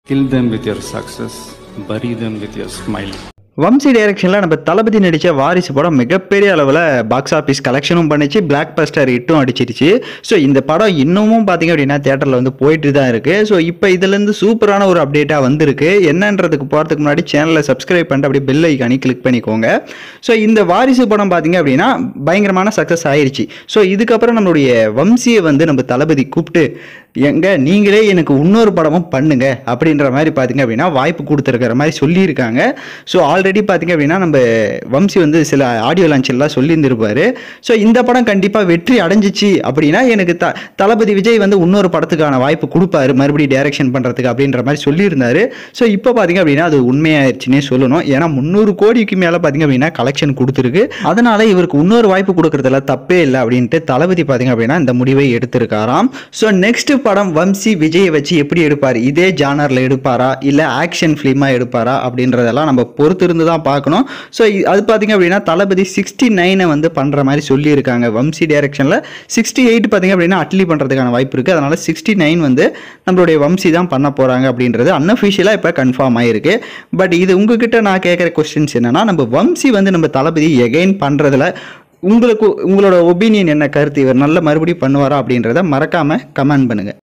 Kill them with your success, bury them with your smile. Vamsi டைரக்ஷனில் நம்ம தளபதி நடித்த வாரிசு படம் மிகப்பெரிய அளவில் பாக்ஸ் ஆஃபீஸ் கலெக்ஷனும் பண்ணிச்சு பிளாக் பஸ்டர் ஹிட்டும் அடிச்சிருச்சு ஸோ இந்த படம் இன்னமும் பார்த்தீங்க அப்படின்னா தேட்டரில் வந்து போயிட்டு தான் இருக்குது ஸோ இப்போ இதுலேருந்து சூப்பரான ஒரு அப்டேட்டாக வந்திருக்கு என்னன்றதுக்கு போகிறதுக்கு முன்னாடி சேனலை சப்ஸ்கிரைப் பண்ணிட்டு அப்படியே பெல் ஐக்கானி கிளிக் பண்ணிக்கோங்க ஸோ இந்த வாரிசு படம் பார்த்தீங்க அப்படின்னா பயங்கரமான சக்ஸஸ் ஆயிருச்சு ஸோ இதுக்கப்புறம் நம்மளுடைய வம்சியை வந்து நம்ம தளபதி கூப்பிட்டு எங்க நீங்களே எனக்கு இன்னொரு படமும் பண்ணுங்க அப்படின்ற மாதிரி பார்த்தீங்க அப்படின்னா வாய்ப்பு கொடுத்துருக்கிற மாதிரி சொல்லியிருக்காங்க ஸோ ஆல்ரெடி பார்த்தீங்க அப்படின்னா நம்ம வம்சி வந்து சில ஆடியோ லான்ச்செல்லாம் சொல்லியிருந்திருப்பாரு ஸோ இந்த படம் கண்டிப்பாக வெற்றி அடைஞ்சிச்சு அப்படின்னா எனக்கு த தளபதி விஜய் வந்து இன்னொரு படத்துக்கான வாய்ப்பு கொடுப்பாரு மறுபடியும் டைரக்ஷன் பண்ணுறதுக்கு அப்படின்ற மாதிரி சொல்லியிருந்தாரு ஸோ இப்போ பார்த்தீங்க அப்படின்னா அது உண்மையாயிருச்சுன்னே சொல்லணும் ஏன்னா முந்நூறு கோடிக்கு மேலே பார்த்தீங்க அப்படின்னா கலெக்ஷன் கொடுத்துருக்கு அதனால இவருக்கு இன்னொரு வாய்ப்பு கொடுக்கறதுல தப்பே இல்லை அப்படின்ட்டு தளபதி பார்த்தீங்க அப்படின்னா இந்த முடிவை எடுத்திருக்காராம் ஸோ நெக்ஸ்ட் படம் வம்சி விஜயை வச்சு எப்படி எடுப்பார் இதே ஜானரில் எடுப்பாரா இல்லை ஆக்ஷன் ஃபிலிமாக எடுப்பாரா அப்படின்றதெல்லாம் நம்ம பொறுத்து இருந்து தான் பார்க்கணும் ஸோ அது பார்த்தீங்க அப்படின்னா தளபதி சிக்ஸ்டி நைனை வந்து பண்ணுற மாதிரி சொல்லியிருக்காங்க வம்சி டைரக்ஷனில் சிக்ஸ்டி எயிட் பார்த்தீங்க அப்படின்னா அட்லி பண்ணுறதுக்கான வாய்ப்பு இருக்குது அதனால் சிக்ஸ்டி நைன் வந்து நம்மளுடைய வம்சி தான் பண்ண போகிறாங்க அப்படின்றது அன்அஃபிஷியலாக இப்போ கன்ஃபார்ம் ஆயிருக்கு பட் இது உங்ககிட்ட நான் கேட்குற கொஸ்டின்ஸ் என்னன்னா நம்ம வம்சி வந்து நம்ம தளபதி எகைன் பண்ணுறதுல உங்களுக்கு உங்களோட ஒப்பீனியன் என்ன கருத்து இவர் நல்ல மறுபடியும் பண்ணுவாரா அப்படின்றத மறக்காமல் கமெண்ட் பண்ணுங்கள்